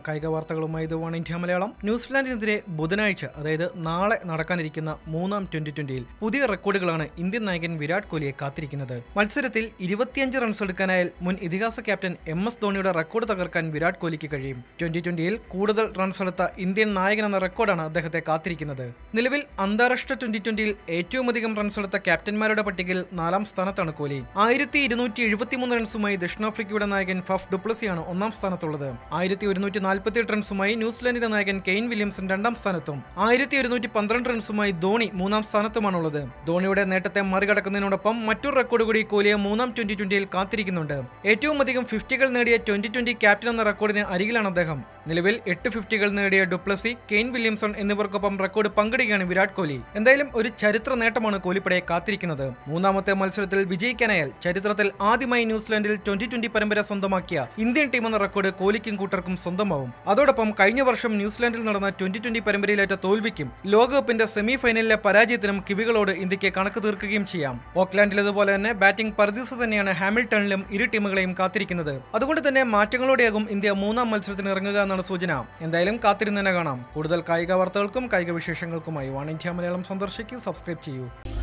കായിക വാർത്തകളുമായി ഇത് വൺ ഇന്ത്യ മലയാളം ന്യൂസിലാൻഡിനെതിരെ ബുധനാഴ്ച അതായത് നാളെ നടക്കാനിരിക്കുന്ന മൂന്നാം ട്വന്റി ട്വന്റിയിൽ പുതിയ റെക്കോർഡുകളാണ് ഇന്ത്യൻ നായകൻ വിരാട് കോഹ്ലിയെ കാത്തിരിക്കുന്നത് മത്സരത്തിൽ ഇരുപത്തിയഞ്ച് റൺസ് എടുക്കാനായാൽ മുൻ ഇതിഹാസ ക്യാപ്റ്റൻ എം എസ് ധോണിയുടെ റെക്കോർഡ് തകർക്കാൻ വിരാട് കോഹ്ലിക്ക് കഴിയും ട്വന്റി ട്വന്റിയിൽ കൂടുതൽ റൺസ് എടുത്ത ഇന്ത്യൻ നായകൻ എന്ന റെക്കോർഡാണ് അദ്ദേഹത്തെ കാത്തിരിക്കുന്നത് നിലവിൽ അന്താരാഷ്ട്ര ട്വന്റി ട്വന്റിയിൽ ഏറ്റവും അധികം റൺസ് എടുത്ത ക്യാപ്റ്റന്മാരുടെ പട്ടികയിൽ നാലാം സ്ഥാനത്താണ് കോഹ്ലി ആയിരത്തി ഇരുന്നൂറ്റി എഴുപത്തിമൂന്ന് റൺസുമായി ദക്ഷിണാഫ്രിക്കയുടെ നായകൻ ഫഫ് ഡുപ്ലസിയാണ് ഒന്നാം സ്ഥാനത്തുള്ളത് ആയിരത്തി ഒരുന്നൂറ്റി നാൽപ്പത്തിയെട്ട് റൺസുമായി ന്യൂസിലാൻഡിന്റെ നായകൻ കെയ്ൻ വില്യംസൺ രണ്ടാം സ്ഥാനത്തും ആയിരത്തി ഒരുന്നൂറ്റി പന്ത്രണ്ട് റൺസുമായി ധോണി മൂന്നാം സ്ഥാനത്തുമാണുള്ളത് ധോണിയുടെ നേട്ടത്തെ മറികടക്കുന്നതിനോടൊപ്പം മറ്റൊരു റെക്കോർഡ് കൂടി കോഹ്ലിയെ മൂന്നാം ട്വന്റി ട്വന്റിയിൽ കാത്തിരിക്കുന്നുണ്ട് ഏറ്റവും അധികം ഫിഫ്റ്റികൾ നേടിയ ട്വന്റി ട്വന്റി ക്യാപ്റ്റൻ എന്ന റെക്കോർഡിന് അരികിലാണ് അദ്ദേഹം നിലവിൽ എട്ട് ഫിഫ്റ്റികൾ നേടിയ ഡുപ്ലസി കെയ്ൻ വില്യംസൺ എന്നിവർക്കൊപ്പം റെക്കോർഡ് പങ്കിടുകയാണ് വിരാട് കോഹ്ലി എന്തായാലും ഒരു ചരിത്ര നേട്ടമാണ് കോഹ്ലിപ്പടയെ കാത്തിരിക്കുന്നത് മൂന്നാമത്തെ മത്സരത്തിൽ വിജയിക്കാനായാൽ ചരിത്രത്തിൽ ആദ്യമായി ന്യൂസിലാൻഡിൽ ട്വന്റി ട്വന്റി പരമ്പര സ്വന്തമാക്കിയ ഇന്ത്യൻ ടീം എന്ന റെക്കോർഡ് കോഹ്ലിക്കും കൂട്ടർക്കും സ്വന്തമാവും അതോടൊപ്പം കഴിഞ്ഞ വർഷം ന്യൂസിലാൻഡിൽ നടന്ന ട്വന്റി ട്വന്റി പരമ്പരയിലേറ്റ തോൽവിക്കും ലോകകപ്പിന്റെ സെമി ഫൈനലിലെ പരാജയത്തിനും കിവികളോട് ഇന്ത്യക്ക് കണക്ക് തീർക്കുകയും ചെയ്യാം ഓക്ലാൻഡിലേതുപോലെ തന്നെ ബാറ്റിംഗ് പർദീസ് തന്നെയാണ് ഹാമിൽട്ടണിലും ഇരു ടീമുകളെയും കാത്തിരിക്കുന്നത് അതുകൊണ്ട് തന്നെ മാറ്റങ്ങളോടെയാകും ഇന്ത്യ മൂന്നാം മത്സരത്തിന് ഇറങ്ങുക എന്നാണ് സൂചന എന്തായാലും കാത്തിരുന്ന് തന്നെ കാണാം കൂടുതൽ കായിക വാർത്തകൾക്കും കായിക വിശേഷങ്ങൾക്കുമായി വൺ ഇന്ത്യ മലയാളം സന്ദർശിക്കൂ സബ്സ്ക്രൈബ് ചെയ്യൂ